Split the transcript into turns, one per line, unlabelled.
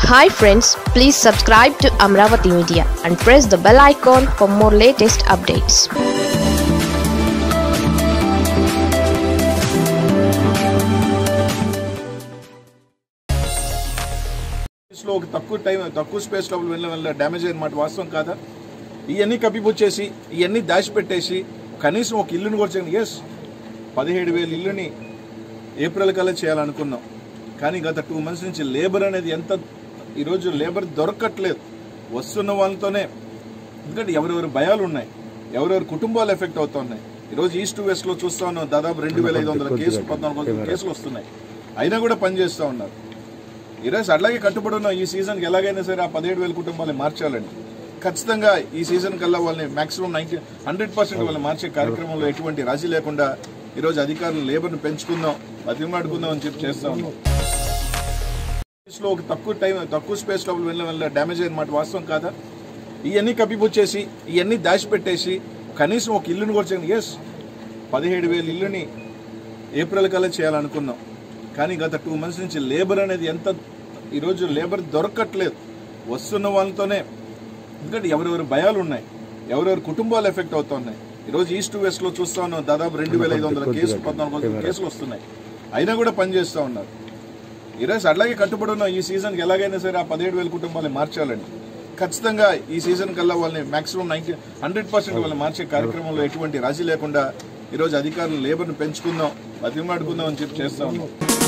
hi friends please subscribe to Amaravati media and press the bell icon for more latest updates
లో ఒక తక్కువ time తక్కువ space లో వెళ్ళ వెళ్ళ డ్యామేజ్ అయిన మాట వాస్తవం కాదా ఇవన్నీ కప్పిపుచ్చేసి ఇవన్నీ దాచిపెట్టేసి కనీసం ఒక ఇల్లుని కూడా చేయండి ఎస్ పదిహేడు వేల ఇల్లుని ఏప్రిల్ కల్లా చేయాలనుకున్నాం కానీ గత టూ మంత్స్ నుంచి లేబర్ అనేది ఎంత ఈరోజు లేబర్ దొరకట్లేదు వస్తున్న వాళ్ళతోనే ఎందుకంటే ఎవరెవరు భయాలు ఉన్నాయి ఎవరెవరు కుటుంబాలు ఎఫెక్ట్ అవుతున్నాయి ఈరోజు ఈస్ట్ వెస్ట్ లో చూస్తా ఉన్నాం దాదాపు రెండు వేల ఐదు వందల కేసులు పద్నాలుగు వందల కేసులు వస్తున్నాయి అయినా కూడా పనిచేస్తూ ఉన్నారు ఈరోజు అట్లాగే కట్టుబడి ఉన్న ఈ సీజన్కి ఎలాగైనా సరే ఆ పదిహేడు వేల కుటుంబాలని మార్చాలండి ఖచ్చితంగా ఈ సీజన్ కల్లా వాళ్ళని మాక్సిమం నైన్టీ హండ్రెడ్ పర్సెంట్ వాళ్ళని మార్చే కార్యక్రమంలో ఎటువంటి రాజీ లేకుండా ఈరోజు అధికారులు లేబర్ని పెంచుకుందాం బతిమాడుకుందాం అని చెప్పి చేస్తా ఉన్నాం లో ఒక తక్కువ టైం తక్కువ స్పేస్ లో వెళ్ళ వెళ్ళ డ్యామేజ్ అయిన మాట వాస్తవం కాదా ఇవన్నీ కప్పిపుచ్చేసి ఇవన్నీ దాచిపెట్టేసి కనీసం ఒక ఇల్లుని కూడా చేయండి ఎస్ పదిహేడు వేల ఇల్లుని ఏప్రిల్ కల్లా చేయాలనుకున్నాం కానీ గత టూ మంత్స్ నుంచి లేబర్ అనేది ఎంత ఈరోజు లేబర్ దొరకట్లేదు వస్తున్న వాళ్ళతోనే ఎందుకంటే ఎవరెవరు భయాలు ఉన్నాయి ఎవరెవరు కుటుంబాలు ఎఫెక్ట్ అవుతున్నాయి ఈరోజు ఈస్ట్ వెస్ట్ లో చూస్తా ఉన్నాం దాదాపు రెండు వేల ఐదు వందల కేసులు పద్నాలుగు వందల కేసులు వస్తున్నాయి అయినా కూడా పనిచేస్తూ ఉన్నారు ఈరోజు అట్లాగే కట్టుబడి ఉన్న ఈ సీజన్కి ఎలాగైనా సరే ఆ పదిహేడు వేల కుటుంబాలని మార్చాలండి ఖచ్చితంగా ఈ సీజన్ కల్లా వాళ్ళని మాక్సిమం నైన్టీ హండ్రెడ్ పర్సెంట్ వాళ్ళని మార్చే కార్యక్రమంలో ఎటువంటి రాజీ లేకుండా ఈరోజు అధికారులు లేబర్ని పెంచుకుందాం బతిమాడుకుందాం అని చెప్పి చేస్తా ఉన్నాం